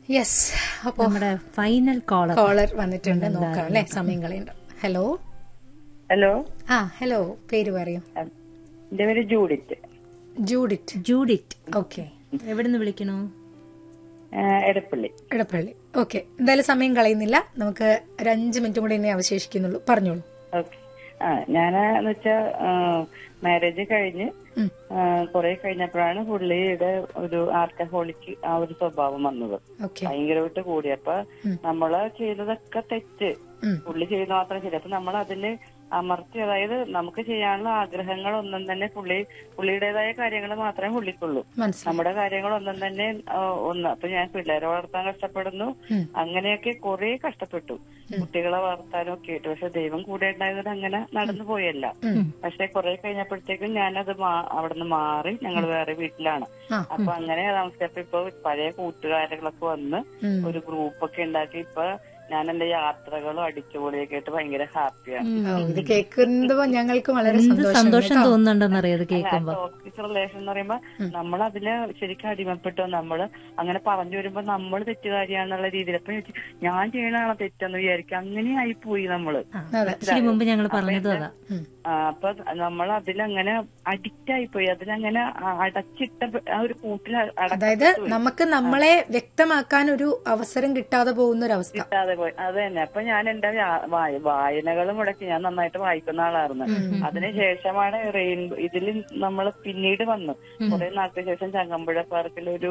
Yes അപ്പോ നമ്മുടെ final collar collar വന്നിട്ടുണ്ട് നോക്കാം അല്ലെ സമയം കളയണ്ട ഹലോ ഹലോ ആ ഹലോ പേര് പറയൂ എന്റെ പേര് ജൂഡിറ്റ് ജൂഡിറ്റ് ജൂഡിറ്റ് ഓക്കെ എവിടുന്ന് വിളിക്കണോ ആ, എടപ്പള്ളി ഇടപ്പള്ളി ഓക്കെ എന്തായാലും സമയം കളയുന്നില്ല നമുക്ക് ഒരു അഞ്ച് മിനിറ്റും കൂടെ ഇനി അവശേഷിക്കുന്നുള്ളൂ പറഞ്ഞോളൂ ഓക്കെ ആ ഞാനെന്ന് വെച്ചാ മാരേജ് കഴിഞ്ഞ് ഉം. കുറെ കഴിഞ്ഞപ്പോഴാണ് പുള്ളിയുടെ ഒരു ആൽക്കഹോളിക്ക് ആ ഒരു സ്വഭാവം വന്നത് ഓക്കെ ഭയങ്കരമായിട്ട് കൂടി അപ്പൊ നമ്മള് ചെയ്തതൊക്കെ തെറ്റ് ഉം. പുള്ളി ചെയ്ത് മാത്രം ശരി അപ്പൊ നമ്മൾ അതില് അമർത്തി അതായത് നമുക്ക് ചെയ്യാനുള്ള ആഗ്രഹങ്ങളൊന്നും തന്നെ പുള്ളി പുള്ളിയുടേതായ കാര്യങ്ങൾ മാത്രമേ പുള്ളിക്കുള്ളൂ മനസ്സിലായി നമ്മുടെ കാര്യങ്ങളൊന്നും തന്നെ ആ, ഒന്ന് അപ്പൊ ഞാൻ പിള്ളേരെ വളർത്താൻ കഷ്ടപ്പെടുന്നു ഉം. അങ്ങനെയൊക്കെ കുറെ കഷ്ടപ്പെട്ടു കുട്ടികളെ വളർത്താനും ഒക്കെ ആയിട്ട് പക്ഷെ ദൈവം കൂടെ ഉണ്ടായതുകൊണ്ട് അങ്ങനെ നടന്നു പോയല്ല പക്ഷെ കുറെ കഴിഞ്ഞപ്പോഴത്തേക്കും ഞാനത് മാ- അവിടുന്ന് മാറി ഞങ്ങൾ വേറെ വീട്ടിലാണ് ആ. അപ്പൊ അങ്ങനെ താമസിച്ചപ്പോ ഇപ്പൊ പഴയ കൂട്ടുകാരുകളൊക്കെ വന്ന് ഉം. ഒരു ഗ്രൂപ്പൊക്കെ ഉണ്ടാക്കി ഇപ്പൊ ഞാൻ എന്റെ യാത്രകളും അടിച്ചുപൊളിയൊക്കെ ആയിട്ട് ഭയങ്കര ഹാപ്പിയാണ് ഓ, ഇത് കേൾക്കുമ്പോ ഞങ്ങൾക്ക് വളരെ എന്ത് സന്തോഷം സന്തോഷം തോന്നുന്നുണ്ടെന്നറിയാം ഇത് കേൾക്കുമ്പോ ടോക്സിക് റിലേഷൻ എന്ന് പറയുമ്പോ നമ്മൾ അതില് ശരിക്കും അടിമപ്പെട്ടു നമ്മള് അങ്ങനെ പറഞ്ഞു വരുമ്പോ നമ്മൾ തെറ്റുകാരിയാന്നുള്ള രീതിയിൽ അപ്പൊ ഞാൻ വിചാരിച്ചു, ഞാൻ ചെയ്യണതാണോ തെറ്റെന്ന് വിചാരിക്കും അങ്ങനെ ആയി പോയി നമ്മള് അതെ ഇച്ചിരി മുമ്പ് ഞങ്ങൾ പറഞ്ഞതും അതാ ഉം. ആ, അപ്പൊ നമ്മൾ അതിലങ്ങനെ അഡിക്റ്റ് ആയി പോയി അതിലങ്ങനെ അ- അടച്ചിട്ട ആ ഒരു കൂട്ടിൽ അട- അതായത് നമുക്ക് നമ്മളെ വ്യക്തമാക്കാൻ ഒരു അവസരം കിട്ടാതെ പോകുന്ന ഒരു അവസ്ഥ കിട്ടാതെ പോയി അത് തന്നെ അപ്പൊ ഞാൻ എന്റെ വായനകൾ മുടക്കി ഞാൻ നന്നായിട്ട് വായിക്കുന്ന ആളായിരുന്നു അതിനുശേഷമാണ് റെയിൻബോ ഇതിൽ നമ്മൾ പിന്നീട് വന്നു കുറെ നാൾക്ക് ശേഷം ചങ്ങമ്പുഴ പാർക്കിൽ ഒരു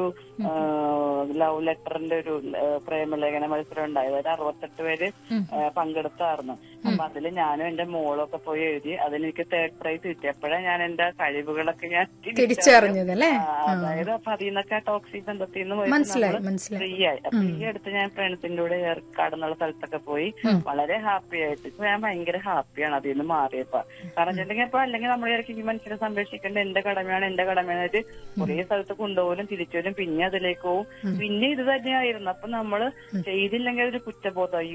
ലവ് ലെറ്ററിന്റെ ഒരു ആ, പ്രേമലേഖന മത്സരം ഉണ്ടായത് അതിൽ അറുപത്തെട്ട് പേര് ആ, പങ്കെടുത്തായിരുന്നു അപ്പൊ അതിൽ ഞാനും എന്റെ മോളും ഒക്കെ പോയി എഴുതി അതിന് എനിക്ക് തേർഡ് പ്രൈസ് കിട്ടി അപ്പോഴാണ് ഞാൻ എന്റെ കഴിവുകളൊക്കെ ഞാൻ തിരിച്ചറിഞ്ഞത് അല്ലേ ആ, അതായത് അപ്പൊ അതിൽ നിന്നൊക്കെ ടോക്സിക് ബന്ധത്തിൽ നിന്ന് പോയിട്ട് മനസ്സിലായി നമ്മള് മനസ്സിലായി ഫ്രീ ആയി അപ്പൊ ഈ അടുത്ത് ഞാൻ ഫ്രണ്ട്സിന്റെ കൂടെ ഏർക്കാട് എന്നുള്ള സ്ഥലത്തൊക്കെ പോയി വളരെ ഹാപ്പി ആയിട്ട് ഇപ്പൊ ഞാൻ ഭയങ്കര ഹാപ്പിയാണ് അതിൽ നിന്ന് മാറിയപ്പോ കാരണം വെച്ചിട്ടുണ്ടെങ്കിൽ ഇപ്പൊ അല്ലെങ്കിൽ നമ്മൾ ഈ മനുഷ്യനെ സംരക്ഷിക്കേണ്ട എന്റെ കടമയാണ് എന്റെ കടമയായിട്ട് കുറെ സ്ഥലത്ത് കൊണ്ടുപോലും തിരിച്ചു വരും പിന്നെ അതിലേക്ക് പോകും പിന്നെ ഇത് തന്നെയായിരുന്നു അപ്പൊ നമ്മള് ചെയ്തില്ലെങ്കിൽ ഒരു കുറ്റബോധം